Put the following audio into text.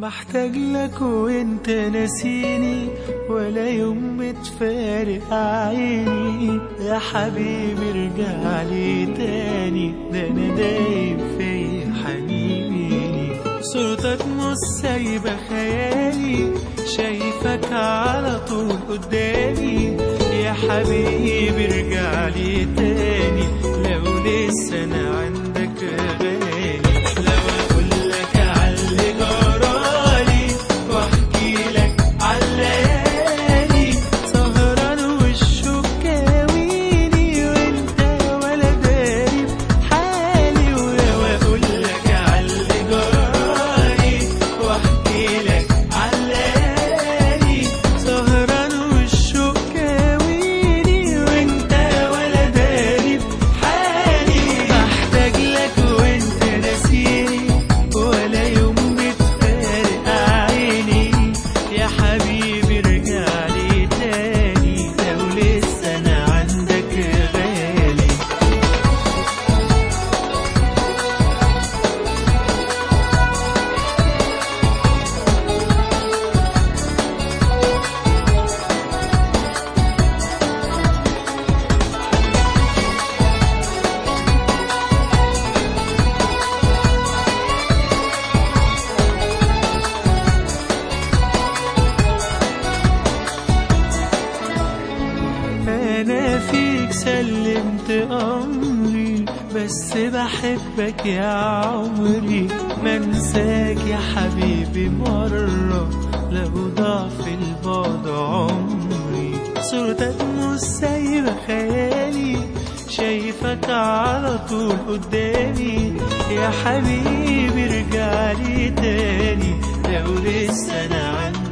بحتاج لك وانت ناسيني ولا يوم بتفارق عيني يا حبيبي ارجع لي تاني ده انا دايب في حنيني صورتك مش سايبة خيالي شايفك على طول قدامي يا حبيبي ارجع لي تاني لو لسه انا عندك غالي لو اقول لك على جرالي واحكي لك على الليالي سهران والشوق كاويني وانت ولا داري بحالي ولو اقول لك على جرالي واحكي لك على الليالي سهران والشوق كاويني وانت ولا داري بحالي بحتاج لك وانت ناسيني ولا يوم بتفارق عيني يا حبيبي ارجع لي تاني لو لسه انا عندك غالي انا فيك سلمت امري بس بحبك يا عمري منساك يا حبيبي مرة لو ضاع في البعد عمري صورتك مش سايبة خيالي شايفك على طول قدامي يا حبيبي ارجع لي تاني لو لسه انا عندي